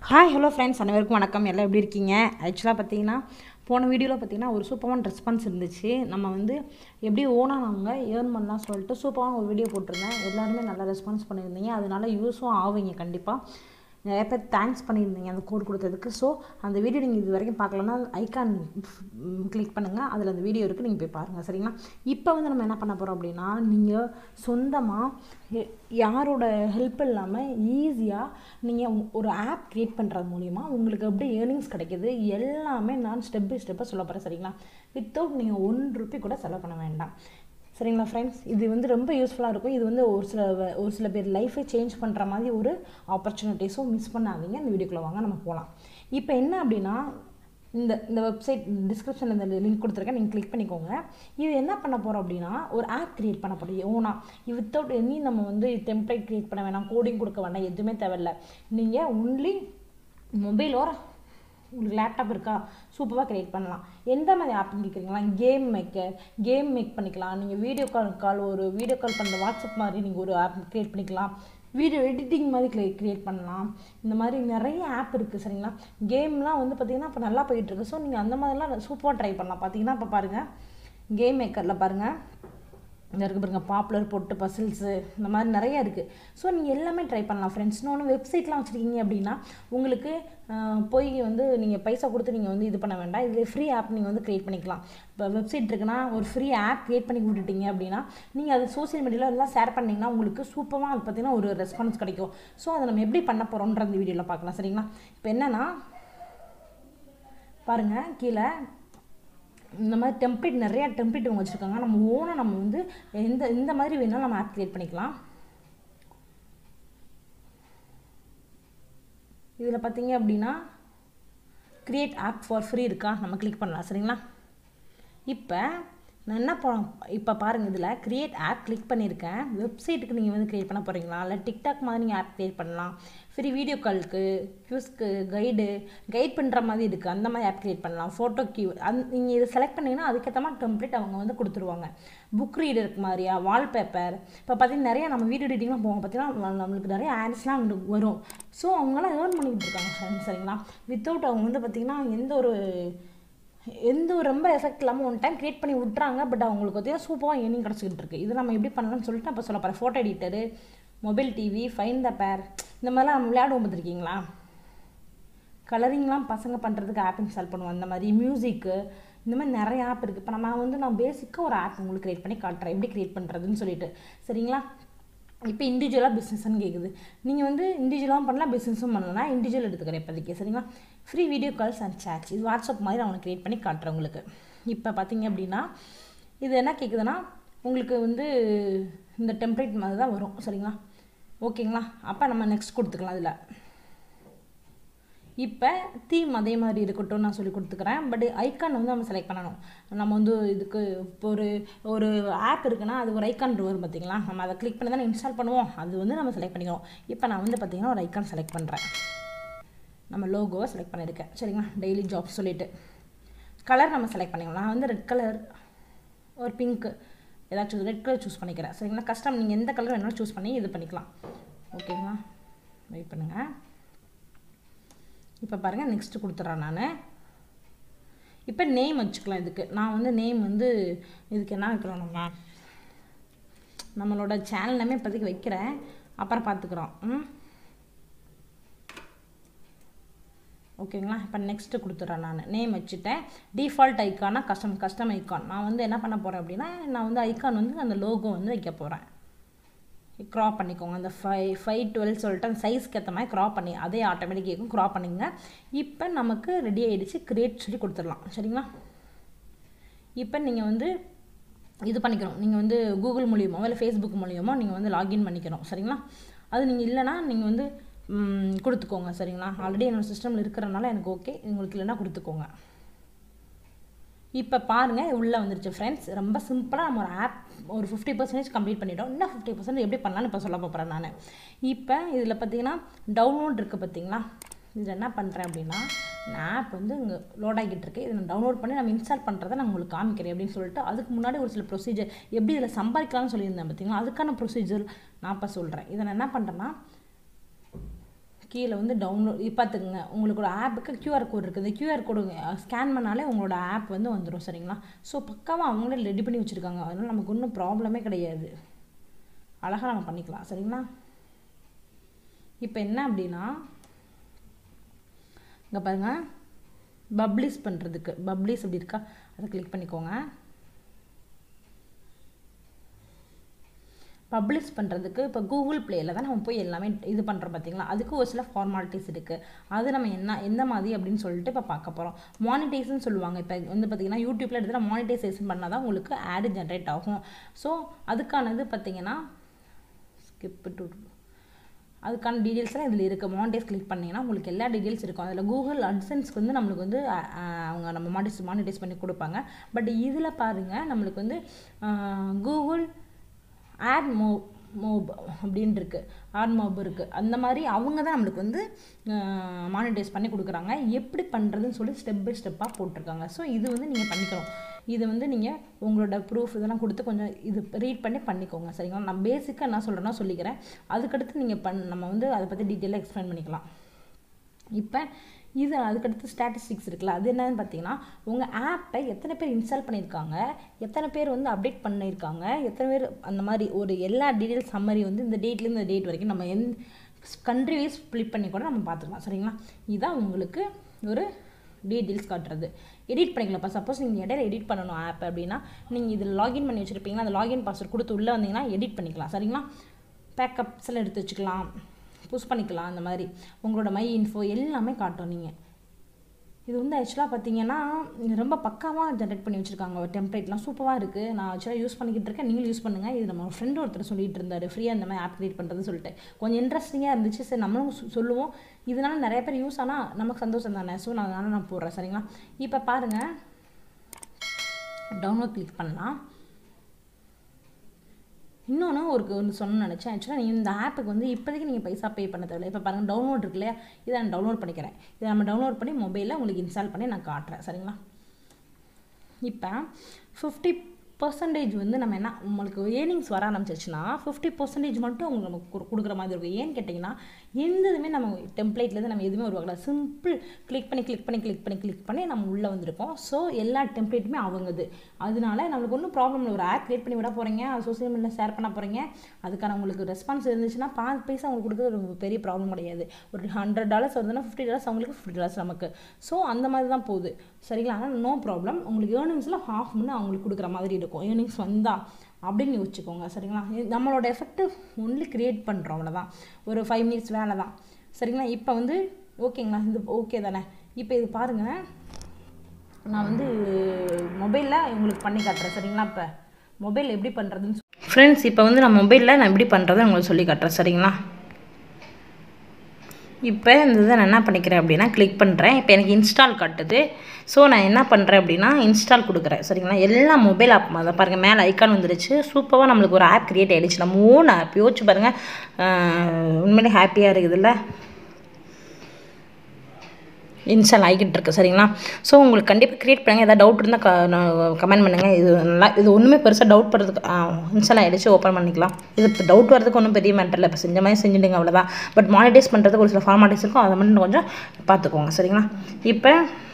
hi hello friends அனைவருக்கும் வணக்கம் எல்லாம் எப்படி இருக்கீங்க ஆக்சுவலாக பார்த்தீங்கன்னா போன வீடியோவில் பார்த்தீங்கன்னா ஒரு சூப்பரான ரெஸ்பான்ஸ் இருந்துச்சு நம்ம வந்து எப்படி ஓனாக நாங்கள் ஏர்ன் பண்ணலாம் சொல்லிட்டு சூப்பரான ஒரு வீடியோ போட்டிருந்தேன் எல்லாருமே நல்லா ரெஸ்பான்ஸ் பண்ணியிருந்தீங்க அதனால யூஸும் ஆவீங்க கண்டிப்பாக நிறைய பேர் தேங்க்ஸ் பண்ணியிருந்தீங்க அந்த கோட் கொடுத்ததுக்கு ஸோ அந்த வீடியோ நீங்கள் இது வரைக்கும் பார்க்கலன்னா ஐக்கான் கிளிக் பண்ணுங்கள் அதில் அந்த வீடியோ இருக்குது நீங்கள் போய் பாருங்கள் சரிங்களா இப்போ வந்து நம்ம என்ன பண்ண போகிறோம் அப்படின்னா நீங்கள் சொந்தமாக யாரோட ஹெல்ப் இல்லாமல் ஈஸியாக நீங்கள் ஒரு ஆப் க்ரியேட் பண்ணுறது மூலிமா உங்களுக்கு எப்படி ஏர்னிங்ஸ் கிடைக்கிது எல்லாமே நான் ஸ்டெப் பை ஸ்டெப்பாக சொல்ல போகிறேன் சரிங்களா வித்தவுட் நீங்கள் ஒன் ருபி கூட செலவு பண்ண வேண்டாம் சரிங்களா ஃப்ரெண்ட்ஸ் இது வந்து ரொம்ப யூஸ்ஃபுல்லாக இருக்கும் இது வந்து ஒரு சில வ- ஒரு சில பேர் லைஃபை சேஞ்ச் பண்ணுற மாதிரி ஒரு ஆப்பர்ச்சுனிட்டிஸும் மிஸ் பண்ணாதீங்க இந்த வீடியோக்குள்ளே வாங்க நம்ம போகலாம் இப்போ என்ன அப்படின்னா இந்த இந்த வெப்சைட் டிஸ்கிரிப்ஷனில் இந்த லிங்க் கொடுத்துருக்கேன் நீங்கள் கிளிக் பண்ணிக்கோங்க இது என்ன பண்ண போகிறோம் அப்படின்னா ஒரு ஆப் கிரியேட் பண்ண போகிறோம் ஓனா வித்தவுட் எனி நம்ம வந்து டெம்ப்ளேட் கிரியேட் பண்ண வேணாம் கோடிங் கொடுக்க வேண்டாம் எதுவுமே தேவையில்ல நீங்கள் ஒன்லி மொபைல் ஓர உங்களுக்கு லேப்டாப் இருக்கா சூப்பராக க்ரியேட் பண்ணலாம் எந்த மாதிரி ஆப்னு கேட்குறீங்களா கேம் மேக்கர் கேம் மேக் பண்ணிக்கலாம் நீங்கள் வீடியோ கால் கால் ஒரு வீடியோ கால் பண்ணுற வாட்ஸ்அப் மாதிரி நீங்கள் ஒரு ஆப் க்ரியேட் பண்ணிக்கலாம் வீடியோ எடிட்டிங் மாதிரி க்ரியே க்ரியேட் பண்ணலாம் இந்த மாதிரி நிறைய ஆப் இருக்குது சரிங்களா கேம்லாம் வந்து பார்த்திங்கன்னா இப்போ நல்லா போயிட்டுருக்கு ஸோ நீங்கள் அந்த மாதிரிலாம் சூப்பராக ட்ரை பண்ணலாம் பார்த்தீங்கன்னா இப்போ பாருங்கள் கேம் மேக்கரில் பாருங்கள் இந்த இருக்கு பாருங்க பாப்புலர் பொட்டு பசில்ஸு இந்த மாதிரி நிறைய இருக்குது ஸோ நீங்கள் எல்லாமே ட்ரை பண்ணலாம் ஃப்ரெண்ட்ஸ் இன்னொன்று வெப்சைட்லாம் வச்சுருக்கீங்க அப்படின்னா உங்களுக்கு ஆஹ், போய் வந்து நீங்கள் பைசா கொடுத்து நீங்கள் வந்து இது பண்ண வேண்டாம் இதில் ஃப்ரீ ஆப் நீங்கள் வந்து க்ரியேட் பண்ணிக்கலாம் இப்போ வெப்சைட் இருக்குன்னா ஒரு ஃப்ரீ ஆப் க்ரியேட் பண்ணி விட்டுட்டீங்க அப்படின்னா நீங்கள் அது சோஷியல் மீடியாவில் எல்லாம் ஷேர் பண்ணிங்கன்னா உங்களுக்கு சூப்பராக அது பார்த்தீங்கன்னா ஒரு ரெஸ்பான்ஸ் கிடைக்கும் ஸோ அதை நம்ம எப்படி பண்ண போகிறோன்ற இந்த வீடியோவில் பார்க்கலாம் சரிங்களா இப்போ என்னென்னா பாருங்கள் கீழே இந்த மாதிரி டெம்ப்ளேட் நிறையா டெம்ப்ளேட் இவங்க வச்சுருக்காங்க நம்ம ஓனாக நம்ம வந்து எந்த இந்த மாதிரி வேணாலும் நம்ம ஆப் க்ரியேட் பண்ணிக்கலாம் இதில் பார்த்தீங்க அப்படின்னா கிரியேட் ஆப் ஃபார் ஃப்ரீ இருக்கா நம்ம கிளிக் பண்ணலாம் சரிங்களா இப்போ நான் என்ன போ இப்போ பாருங்கள் இதில் கிரியேட் ஆப் கிளிக் பண்ணியிருக்கேன் வெப்சைட்டுக்கு நீங்கள் வந்து கிரியேட் பண்ண போகிறீங்களா இல்லை டிக்டாக் மாதிரி நீங்கள் ஆப் கிரியேட் பண்ணலாம் ஃப்ரீ வீடியோ காலுக்கு கியூஸ்க்கு கைடு கைட் பண்ணுற மாதிரி இருக்குது அந்த மாதிரி ஆப் கிரியேட் பண்ணலாம் ஃபோட்டோ கியூ அந் நீங்கள் இதை செலக்ட் பண்ணிங்கன்னா அதுக்கேற்ற மாதிரி டெம்ப்ளேட் அவங்க வந்து கொடுத்துருவாங்க புக் ரீடருக்கு மாதிரியா வால்பேப்பர் இப்போ பார்த்தீங்கன்னா நிறைய நம்ம வீடியோ எடிட்டிங்லாம் போவோம் பார்த்தீங்கன்னா நம்மளுக்கு நிறைய ஆட்ஸ்லாம் அங்கே வரும் ஸோ அவங்களாம் ஏர்ன் பண்ணிக்கிட்டு இருக்காங்க friends, சரிங்களா வித்தவுட் அவங்க வந்து பார்த்திங்கன்னா எந்த ஒரு எந்த ஒரு ரொம்ப எஃபெக்ட் இல்லாமல் ஒன் டைம் க்ரியேட் பண்ணி விட்றாங்க பட் அவங்களுக்கு பார்த்தீங்கன்னா சூப்பராக ஏர்னிங் கிடச்சிக்கிட்டு இருக்கு இது நம்ம எப்படி பண்ணலாம்னு சொல்லிட்டு அப்போ சொல்ல போகிறேன் ஃபோட்டோ எடிட்டரு மொபைல் டிவி ஃபைன் த பேர் இந்த மாதிரிலாம் நம்ம விளையாடுவோம் பார்த்துருக்கீங்களா கலரிங்லாம் பசங்க பண்ணுறதுக்கு ஆப் இன்ஸ்டால் பண்ணுவோம் அந்த மாதிரி மியூசிக்கு இந்த மாதிரி நிறைய ஆப் இருக்குது இப்போ நம்ம வந்து நான் பேசிக்காக ஒரு ஆப் உங்களுக்கு க்ரியேட் பண்ணி காட்டுறேன் எப்படி க்ரியேட் பண்ணுறதுன்னு சொல்லிட்டு சரிங்களா இப்போ இண்டிவிஜுவலாக பிஸ்னஸ்ன்னு கேட்குது நீங்கள் வந்து இண்டிவிஜுவலாகவும் பண்ணலாம் பிஸ்னஸும் பண்ணலாம் இண்டிவிஜுவல் எடுத்துக்கிறேன் இப்போதைக்கு சரிங்களா free video calls and chats இது வாட்ஸ்அப் மாதிரி நான் க்ரியேட் பண்ணி காட்டுறேன் உங்களுக்கு இப்போ பார்த்தீங்க அப்படின்னா இது என்ன கேட்குதுன்னா உங்களுக்கு வந்து இந்த டெம்ப்ளேட் மாதிரி தான் வரும் சரிங்களா ஓகேங்களா அப்போ நம்ம நெக்ஸ்ட் கொடுத்துக்கலாம் அதில் இப்போ தீம் அதே மாதிரி இருக்கட்டும் நான் சொல்லி கொடுத்துக்கிறேன் பட் ஐக்கான் வந்து நம்ம செலக்ட் பண்ணணும் நம்ம வந்து இதுக்கு இப்போ ஒரு ஒரு ஆப் இருக்குன்னா அது ஒரு ஐக்கான் வரும் பார்த்தீங்களா நம்ம அதை கிளிக் பண்ணி தானே இன்ஸ்டால் பண்ணுவோம் அது வந்து நம்ம செலக்ட் பண்ணிக்கிறோம் இப்போ நான் வந்து பார்த்தீங்கன்னா ஒரு ஐக்கான் செலக்ட் பண்ணுறேன் நம்ம லோகோவை செலக்ட் பண்ணியிருக்கேன் சரிங்களா டெய்லி ஜாப் சொல்லிட்டு கலர் நம்ம செலக்ட் பண்ணிக்கலாம் நான் வந்து ரெட் கலர் ஒரு பிங்க்கு ஏதாச்சும் ரெட் கலர் சூஸ் பண்ணிக்கிறேன் சரிங்களா கஸ்டம் நீங்கள் எந்த கலர் வேணாலும் சூஸ் பண்ணி இது பண்ணிக்கலாம் ஓகேங்களா வெயிட் பண்ணுங்கள் இப்போ பாருங்கள் நெக்ஸ்ட்டு கொடுத்துட்றேன் நான் இப்போ நேம் வச்சுக்கலாம் இதுக்கு நான் வந்து நேம் வந்து இதுக்கு என்ன வைக்கிறோம் நம்ம நம்மளோட சேனல் நேமே இப்போதைக்கு வைக்கிறேன் அப்புறம் பார்த்துக்குறோம் ம் ஓகேங்களா இப்போ நெக்ஸ்ட்டு கொடுத்துட்றேன் நான் நேம் வச்சுட்டேன் டிஃபால்ட் ஐக்கானா கஸ்டம் கஸ்டம் ஐக்கான் நான் வந்து என்ன பண்ண போகிறேன் அப்படின்னா நான் வந்து ஐக்கான் வந்து அந்த லோகோ வந்து வைக்க போகிறேன் க்ராப் பண்ணிக்கோங்க அந்த ஃபைவ் ஃபைவ் டுவெல் சொல்லிட்டு அந்த சைஸ்க்கு ஏற்ற மாதிரி க்ராப் பண்ணி அதே ஆட்டோமேட்டிக் கேட்கும் க்ராப் பண்ணிங்க இப்போ நமக்கு ரெடி ஆகிடுச்சு கிரியேட் சொல்லி கொடுத்துடலாம் சரிங்களா இப்போ நீங்கள் வந்து இது பண்ணிக்கணும் நீங்கள் வந்து கூகுள் மூலியமோ இல்லை ஃபேஸ்புக் மூலியமோ நீங்கள் வந்து லாகின் பண்ணிக்கணும் சரிங்களா அது நீங்கள் இல்லைன்னா நீங்கள் வந்து ம், கொடுத்துக்கோங்க சரிங்களா ஆல்ரெடி என்னோடய சிஸ்டமில் இருக்கிறனால எனக்கு ஓகே உங்களுக்கு இல்லைன்னா கொடுத்துக்கோங்க இப்போ பாருங்கள் உள்ளே வந்துருச்சு ஃப்ரெண்ட்ஸ் ரொம்ப சிம்பிளாக நம்ம ஒரு ஆப் ஒரு ஃபிஃப்டி பர்சன்டேஜ் கம்ப்ளீட் பண்ணிட்டோம் இன்னும் ஃபிஃப்டி பர்சன்ட் எப்படி பண்ணலாம்னு இப்போ சொல்ல போகிறேன் நான் இப்போ இதில் பார்த்தீங்கன்னா டவுன்லோட் இருக்குது பார்த்தீங்களா இதில் என்ன பண்ணுறேன் அப்படின்னா நான் ஆப் வந்து இங்கே லோட் ஆகிட்டு இருக்கு இதை நான் டவுன்லோட் பண்ணி நம்ம இன்ஸ்டால் பண்ணுறதை நான் உங்களுக்கு காமிக்கிறேன் அப்படின்னு சொல்லிட்டு அதுக்கு முன்னாடி ஒரு சில ப்ரொசீஜர் எப்படி இதில் சம்பாதிக்கலாம்னு சொல்லியிருந்தேன் பார்த்தீங்களா அதுக்கான ப்ரொசீஜர் நான் இப்போ சொல்கிறேன் இதை நான் என்ன பண்ணுறேன்னா கீழே வந்து டவுன்லோட் பார்த்துக்குங்க உங்களோட ஆப்புக்கு QR கோட் இருக்குது QR கோடு ஸ்கேன் பண்ணாலே உங்களோட ஆப் வந்து வந்துடும் சரிங்களா ஸோ பக்காவாக அவங்களே ரெடி பண்ணி வச்சுருக்காங்க அதனால் நமக்கு ஒன்றும் ப்ராப்ளமே கிடையாது அழகாக நம்ம பண்ணிக்கலாம் சரிங்களா இப்போ என்ன அப்படின்னா இங்கே பாருங்கள் பப்ளிஷ் பண்ணுறதுக்கு பப்ளிஷ் அப்படி இருக்கா அதை கிளிக் பண்ணிக்கோங்க பப்ளிஷ் பண்ணுறதுக்கு இப்போ கூகுள் ப்ளேயில் தான் நம்ம போய் எல்லாமே இது பண்ணுறோம் பார்த்தீங்களா அதுக்கு ஒரு சில ஃபார்மாலிட்டிஸ் இருக்குது அது நம்ம என்ன எந்த மாதிரி அப்படின்னு சொல்லிட்டு இப்போ பார்க்க போகிறோம் மானிட்டைஸ்னு சொல்லுவாங்க இப்போ வந்து பார்த்தீங்கன்னா யூடியூப்பில் எடுத்து மானிட்டைசேஷன் பண்ணால் தான் உங்களுக்கு ஆடு ஜென்ரேட் ஆகும் ஸோ அதுக்கானது பார்த்தீங்கன்னா ஸ்கிப் டு அதுக்கான டீட்டெயில்ஸ்லாம் இதில் இருக்குது மானிட்டைஸ் கிளிக் பண்ணிங்கன்னா உங்களுக்கு எல்லா டீட்டெயில்ஸ் இருக்கும் அதில் கூகுள் அட்சன்ஸ்க்கு வந்து நம்மளுக்கு வந்து அஹ், அஹ், அவங்க நம்ம மானிட்டைஸ் மானிட்டைஸ் பண்ணி கொடுப்பாங்க பட் இதில் பாருங்கள் நம்மளுக்கு வந்து கூகுள் ஆட் மோ மோப் அப்படின்னு இருக்கு ஆட் மோப் இருக்குது அந்த மாதிரி அவங்க தான் நம்மளுக்கு வந்து மானிட்டைஸ் பண்ணி கொடுக்குறாங்க எப்படி பண்ணுறதுன்னு சொல்லி ஸ்டெப் பை ஸ்டெப்பாக போட்டிருக்காங்க ஸோ இது வந்து நீங்கள் பண்ணிக்கணும் இது வந்து நீங்கள் உங்களோட ப்ரூஃப் இதெல்லாம் கொடுத்து கொஞ்சம் இது ரீட் பண்ணி பண்ணிக்கோங்க சரிங்களா நான் பேசிக்காக என்ன சொல்கிறேன்னா சொல்லிக்கிறேன் அதுக்கடுத்து நீங்கள் பண் நம்ம வந்து அதை பற்றி டீட்டெயிலாக எக்ஸ்பிளைன் பண்ணிக்கலாம் இப்போ இது அதுக்கடுத்து ஸ்டாட்டிஸ்டிக்ஸ் இருக்குல்ல அது என்னன்னு பார்த்தீங்கன்னா உங்கள் ஆப்பை எத்தனை பேர் இன்ஸ்டால் பண்ணியிருக்காங்க எத்தனை பேர் வந்து அப்டேட் பண்ணியிருக்காங்க எத்தனை பேர் அந்த மாதிரி ஒரு எல்லா டீட்டெயில்ஸ் சம்மரி வந்து இந்த டேட்லேருந்து இந்த டேட் வரைக்கும் நம்ம எந்த கண்ட்ரி வைஸ் ஸ்ப்ளிட் பண்ணி கூட நம்ம பார்த்துக்கலாம் சரிங்களா இதுதான் உங்களுக்கு ஒரு டீட்டெயில்ஸ் காட்டுறது எடிட் பண்ணிக்கலாம் இப்போ சப்போஸ் நீங்கள் இடையில எடிட் பண்ணணும் ஆப் அப்படின்னா நீங்கள் இதில் லாகின் பண்ணி வச்சுருப்பீங்கன்னா அந்த லாகின் பாஸ்வேர்ட் கொடுத்து உள்ளே வந்தீங்கன்னா எடிட் பண்ணிக்கலாம் சரிங்களா பேக்கப்ஸ் எல்லாம் எடுத்து வச்சுக்கலாம் புஷ் பண்ணிக்கலாம் அந்த மாதிரி உங்களோட மை இன்ஃபோ எல்லாமே காட்டும் நீங்கள் இது வந்து ஆக்சுவலாக பார்த்தீங்கன்னா ரொம்ப பக்காவாக ஜென்ரேட் பண்ணி வச்சுருக்காங்க ஒரு டெம்ப்ளேட்லாம் சூப்பராக இருக்குது நான் ஆக்சுவலாக யூஸ் பண்ணிக்கிட்டு இருக்கேன் நீங்களும் யூஸ் பண்ணுங்கள் இது நம்ம ஃப்ரெண்ட் ஒருத்தர் சொல்லிட்டு இருந்தார் ஃப்ரீயாக இந்த மாதிரி ஆப் கிரியேட் பண்ணுறதுன்னு சொல்லிட்டு கொஞ்சம் இன்ட்ரெஸ்டிங்காக இருந்துச்சு சரி நம்மளும் சொ- சொல்லுவோம் இதனால நிறைய பேர் யூஸ் ஆனால் நமக்கு சந்தோஷம் தானே ஸோ நான் அதனால் நான் போடுறேன் சரிங்களா இப்போ பாருங்கள் டவுன்லோட் கிளிக் பண்ணலாம் இன்னொன்று ஒரு ஒன்று சொன்ன நினச்சேன் ஆக்சுவலாக நீங்கள் இந்த ஆப்புக்கு வந்து இப்போதைக்கு நீங்கள் பைசா பே பண்ண தேவையில்லை இப்போ பாருங்கள் டவுன்லோட் இருக்கு இல்லையா இதை நான் டவுன்லோட் பண்ணிக்கிறேன் இதை நம்ம டவுன்லோட் பண்ணி மொபைலில் உங்களுக்கு இன்ஸ்டால் பண்ணி நான் காட்டுறேன் சரிங்களா இப்போ ஃபிஃப்டி பர்சன்டேஜ் வந்து நம்ம என்ன உங்களுக்கு ஏர்னிங்ஸ் வர ஆரம்பிச்சிச்சுன்னா ஃபிஃப்டி பர்சன்டேஜ் மட்டும் உங்களுக்கு நமக்கு கொடு- கொடுக்குற மாதிரி இருக்கும் ஏன்னு கேட்டிங்கன்னா எந்த இதுவுமே நம்ம டெம்ப்ளேட்லேருந்து நம்ம எதுவுமே உருவாக்கல சிம்பிள் கிளிக் பண்ணி கிளிக் பண்ணி கிளிக் பண்ணி கிளிக் பண்ணி நம்ம உள்ளே வந்திருக்கோம் ஸோ எல்லா டெம்ப்ளேட்டுமே அவங்கது அதனால நம்மளுக்கு ஒன்றும் ப்ராப்ளம் இல்லை ஒரு ஆப் கிரியேட் பண்ணி விட போகிறீங்க அது சோஷியல் மீடியா ஷேர் பண்ண போகிறீங்க அதுக்கான உங்களுக்கு ரெஸ்பான்ஸ் இருந்துச்சுன்னா பாஞ்சு பைசா உங்களுக்கு கொடுக்குறது ஒரு பெரிய ப்ராப்ளம் கிடையாது ஒரு ஹண்ட்ரட் டாலர்ஸ் வருதுன்னா ஃபிஃப்டி டாலர்ஸ் அவங்களுக்கு ஃபிஃப்டி டாலர்ஸ் நமக்கு ஸோ அந்த மாதிரி தான் போகுது சரிங்களா ஆனால் நோ ப்ராப்ளம் உங்களுக்கு ஏர்னிங்ஸில் ஹாஃப் மணி அவங்களுக்கு கொடுக்குற மாதிரி இருக்கும் ஏர்னிங்ஸ் வந்தா அப்படின்னு யோசிச்சுக்கோங்க சரிங்களா இது நம்மளோட எஃபெக்டிவ் ஒன்லி கிரியேட் பண்ணுறோம் அவ்வளோதான் ஒரு ஃபைவ் மினிட்ஸ் வேலை தான் சரிங்களா இப்போ வந்து ஓகேங்களா இது ஓகே தானே இப்போ இது பாருங்கள் நான் வந்து மொபைலில் உங்களுக்கு பண்ணி காட்டுறேன் சரிங்களா இப்போ மொபைல் எப்படி பண்ணுறதுன்னு ஃப்ரெண்ட்ஸ் இப்போ வந்து நான் மொபைலில் நான் எப்படி பண்ணுறதை உங்களுக்கு சொல்லி காட்டுறேன் சரிங்களா இப்போ இந்த இதை நான் என்ன பண்ணிக்கிறேன் அப்படின்னா கிளிக் பண்ணுறேன் இப்போ எனக்கு இன்ஸ்டால் காட்டுது ஸோ நான் என்ன பண்ணுறேன் அப்படின்னா இன்ஸ்டால் கொடுக்குறேன் சரிங்களா எல்லா மொபைல் ஆப் அதை பாருங்கள் மேலே ஐக்கான் வந்துருச்சு சூப்பராக நம்மளுக்கு ஒரு ஆப் கிரியேட் ஆகிடுச்சு நம்ம ஓன் ஆப் யோசிச்சு பாருங்கள் ஆஹ் உண்மையிலே ஹாப்பியாக இருக்குதுல்ல இன்ஸ்டால் ஆகிக்கிட்டு இருக்கு சரிங்களா ஸோ உங்களுக்கு கண்டிப்பாக க்ரியேட் பண்ணுங்கள் ஏதாவது டவுட் இருந்தால் கமெண்ட் பண்ணுங்கள் இது நல்லா இது ஒன்றுமே பெருசாக டவுட் பண்ணுறதுக்கு இன்ஸ்டால் ஆகிடுச்சு ஓப்பன் பண்ணிக்கலாம் இது இப்போ டவுட் வரதுக்கு ஒன்றும் பெரிய மேட்டர் இல்லை இப்போ செஞ்ச மாதிரி செஞ்சுடுங்க அவ்வளோதான் பட் மானிட்டைஸ் பண்ணுறதுக்கு ஒரு சில ஃபார்மாலிட்டிஸ் இருக்கும் அதை மட்டும் கொஞ்சம் பார்த்துக்கோங்க சரிங்களா இப்போ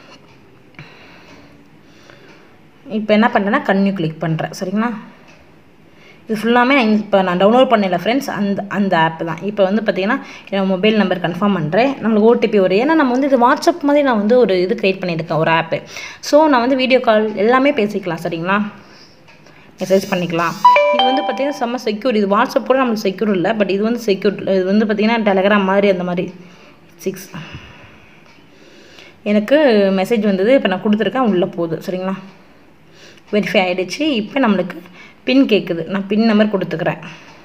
இப்போ என்ன பண்ணுறேன்னா கன்யூ கிளிக் பண்ணுறேன் சரிங்களா இது ஃபுல்லாமே நான் இப்போ நான் டவுன்லோட் பண்ணல ஃப்ரெண்ட்ஸ் அந்த அந்த ஆப் தான் இப்போ வந்து பார்த்தீங்கன்னா என் மொபைல் நம்பர் கன்ஃபார்ம் பண்ணுறேன் நம்மளுக்கு ஓடிபி வரும் ஏன்னா நம்ம வந்து இது வாட்ஸ்அப் மாதிரி நான் வந்து ஒரு இது க்ரியேட் பண்ணியிருக்கேன் ஒரு ஆப்பு ஸோ நான் வந்து வீடியோ கால் எல்லாமே பேசிக்கலாம் சரிங்களா மெசேஜ் பண்ணிக்கலாம் இது வந்து பார்த்தீங்கன்னா செம்ம செக்யூர் இது வாட்ஸ்அப் கூட நம்மளுக்கு செக்யூர் இல்லை பட் இது வந்து செக்யூர் இது வந்து பார்த்தீங்கன்னா டெலகிராம் மாதிரி அந்த மாதிரி சிக்ஸ் எனக்கு மெசேஜ் வந்தது இப்போ நான் கொடுத்துருக்கேன் உள்ளே போகுது சரிங்களா வெரிஃபை ஆகிடுச்சு இப்போ நம்மளுக்கு பின் கேட்குது நான் பின் நம்பர் கொடுத்துக்கிறேன்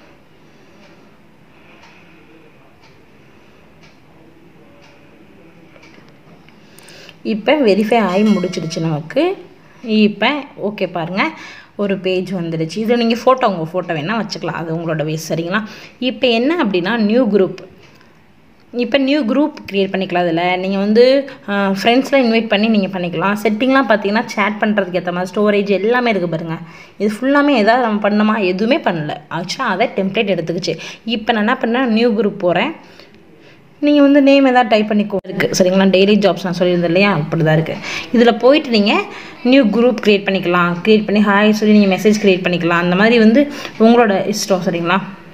இப்போ வெரிஃபை ஆகி முடிச்சிடுச்சு நமக்கு இப்போ ஓகே பாருங்கள் ஒரு பேஜ் வந்துடுச்சு இது நீங்கள் ஃபோட்டோ உங்கள் ஃபோட்டோ வேணால் வச்சுக்கலாம் அது உங்களோட வேஸ் சரிங்களா இப்போ என்ன அப்படின்னா நியூ குரூப் இப்போ நியூ குரூப் க்ரியேட் பண்ணிக்கலாம் அதில் நீங்கள் வந்து ஃப்ரெண்ட்ஸ்லாம் இன்வைட் பண்ணி நீங்கள் பண்ணிக்கலாம் செட்டிங்லாம் பார்த்தீங்கன்னா சேட் பண்ணுறதுக்கு ஏற்ற மாதிரி ஸ்டோரேஜ் எல்லாமே இருக்குது பாருங்கள் இது ஃபுல்லாமே ஏதாவது நம்ம பண்ணோமா எதுவுமே பண்ணல ஆக்சுவலாக அதை டெம்ப்ளேட் எடுத்துக்கிச்சு இப்போ நான் என்ன பண்ணேன் நியூ குரூப் போகிறேன் நீங்கள் வந்து நேம் எதாவது டைப் பண்ணிக்கோ இருக்குது சரிங்களா டெய்லி ஜாப்ஸ் நான் சொல்லியிருந்தேன் இல்லையா அப்படி தான் இருக்குது இதில் போயிட்டு நீங்கள் நியூ குரூப் க்ரியேட் பண்ணிக்கலாம் க்ரியேட் பண்ணி ஹாய் சொல்லி நீங்கள் மெசேஜ் க்ரியேட் பண்ணிக்கலாம் அந்த மாதிரி வந்து உங்களோட இஷ்டம் சரிங்களா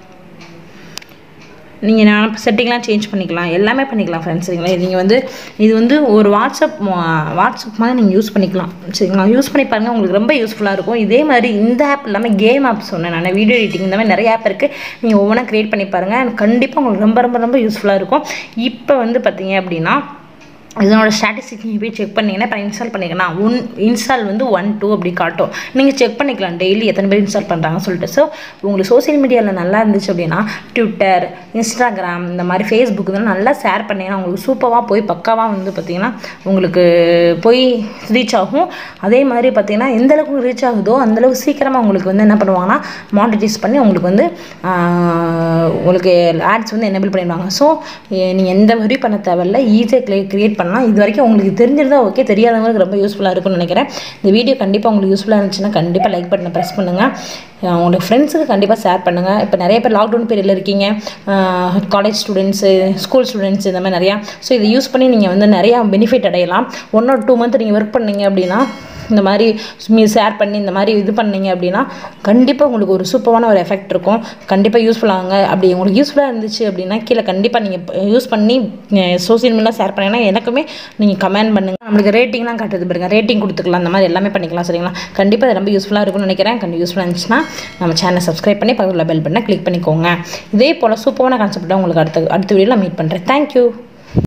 நீங்கள் நான் செட்டிங்லாம் சேஞ்ச் பண்ணிக்கலாம் எல்லாமே பண்ணிக்கலாம் ஃப்ரெண்ட்ஸ் சரிங்களா நீங்கள் வந்து இது வந்து ஒரு வாட்ஸ்அப் மோ- வாட்ஸ்அப் மாதிரி நீங்கள் யூஸ் பண்ணிக்கலாம் சரிங்களா யூஸ் பண்ணி பாருங்கள் உங்களுக்கு ரொம்ப யூஸ்ஃபுல்லாக இருக்கும் இதே மாதிரி இந்த ஆப் இல்லாமல் கேம் ஆப் சொன்னேன் நான் வீடியோ எடிட்டிங் இந்த மாதிரி நிறைய ஆப் இருக்குது நீங்கள் ஒவ்வொன்றா க்ரியேட் பண்ணி பாருங்கள் கண்டிப்பாக உங்களுக்கு ரொம்ப ரொம்ப ரொம்ப யூஸ்ஃபுல்லாக இருக்கும் இப்போ வந்து பார்த்தீங்க அப்படின்னா இதனோட ஸ்டாட்டிஸ்டிக் நீங்கள் போய் செக் பண்ணிங்கன்னா இப்போ இன்ஸ்டால் பண்ணிங்கன்னா ஒன் இன்ஸ்டால் வந்து ஒன் டூ அப்படி காட்டும் நீங்கள் செக் பண்ணிக்கலாம் டெய்லி எத்தனை பேர் இன்ஸ்டால் பண்ணுறாங்கன்னு சொல்லிட்டு ஸோ உங்களுக்கு சோஷியல் மீடியாவில் நல்லா இருந்துச்சு அப்படின்னா ட்விட்டர் இன்ஸ்டாகிராம் இந்த மாதிரி ஃபேஸ்புக் இதெல்லாம் நல்லா ஷேர் பண்ணிங்கன்னா உங்களுக்கு சூப்பராக போய் பக்காவாக வந்து பார்த்தீங்கன்னா உங்களுக்கு போய் ரீச் ஆகும் அதே மாதிரி பார்த்தீங்கன்னா எந்த அளவுக்கு ரீச் ஆகுதோ அந்தளவுக்கு சீக்கிரமாக உங்களுக்கு வந்து என்ன பண்ணுவாங்கன்னா மானிட்டைஸ் பண்ணி உங்களுக்கு வந்து ஆஹ், உங்களுக்கு ஆட்ஸ் வந்து எனேபிள் பண்ணிடுவாங்க ஸோ நீங்கள் எந்த வரி பண்ண தேவையில்ல ஈஸியாக க்ளே க்ரியேட் பண்ணலாம் இது வரைக்கும் உங்களுக்கு தெரிஞ்சிருந்தா ஓகே தெரியாதவங்களுக்கு ரொம்ப யூஸ்ஃபுல்லாக இருக்கும்னு நினைக்கிறேன் இந்த வீடியோ கண்டிப்பாக உங்களுக்கு யூஸ்ஃபுல்லாக இருந்துச்சுன்னா கண்டிப்பாக லைக் பட்டனை ப்ரெஸ் பண்ணுங்கள் அஹ் உங்களுக்கு ஃப்ரெண்ட்ஸுக்கு கண்டிப்பாக ஷேர் பண்ணுங்கள் இப்போ நிறைய பேர் லாக்டவுன் பீரியடில் இருக்கீங்க காலேஜ் ஸ்டூடெண்ட்ஸு ஸ்கூல் ஸ்டூடெண்ட்ஸ் இந்த மாதிரி நிறையா ஸோ இதை யூஸ் பண்ணி நீங்கள் வந்து நிறையா பெனிஃபிட் அடையலாம் ஒன் ஆர் டூ மந்த் நீங்கள் ஒர்க் பண்ணீங்க அப்படின்னா இந்த மாதிரி ஷேர் பண்ணி இந்த மாதிரி இது பண்ணீங்க அப்படின்னா கண்டிப்பாக உங்களுக்கு ஒரு சூப்பரான ஒரு எஃபெக்ட் இருக்கும் கண்டிப்பாக யூஸ்ஃபுல்லாங்க அப்படி உங்களுக்கு யூஸ்ஃபுல்லாக இருந்துச்சு அப்படின்னா கீழே கண்டிப்பாக நீங்கள் யூஸ் பண்ணி சோசியல் மீடியா ஷேர் பண்ணீங்கன்னா எனக்குமே நீங்கள் கமெண்ட் பண்ணுங்கள் நம்மளுக்கு ரேட்டிங்லாம் காட்டுது பாருங்க ரேட்டிங் கொடுத்துக்கலாம் அந்த மாதிரி எல்லாமே பண்ணிக்கலாம் சரிங்களா கண்டிப்பாக அது ரொம்ப யூஸ்ஃபுல்லாக இருக்கும்னு நினைக்கிறேன் கண்டிப்பாக யூஸ்ஃபுல்லாக இருந்துச்சுன்னா நம்ம சேனலை சப்ஸ்கிரைப் பண்ணி பக்கத்தில் பெல் பண்ண கிளிக் பண்ணிக்கோங்க இதே போல் சூப்பரான கான்செப்டாக உங்களுக்கு அடுத்த அடுத்த வீடியோவில் மீட் பண்ணுறேன் தேங்க்யூ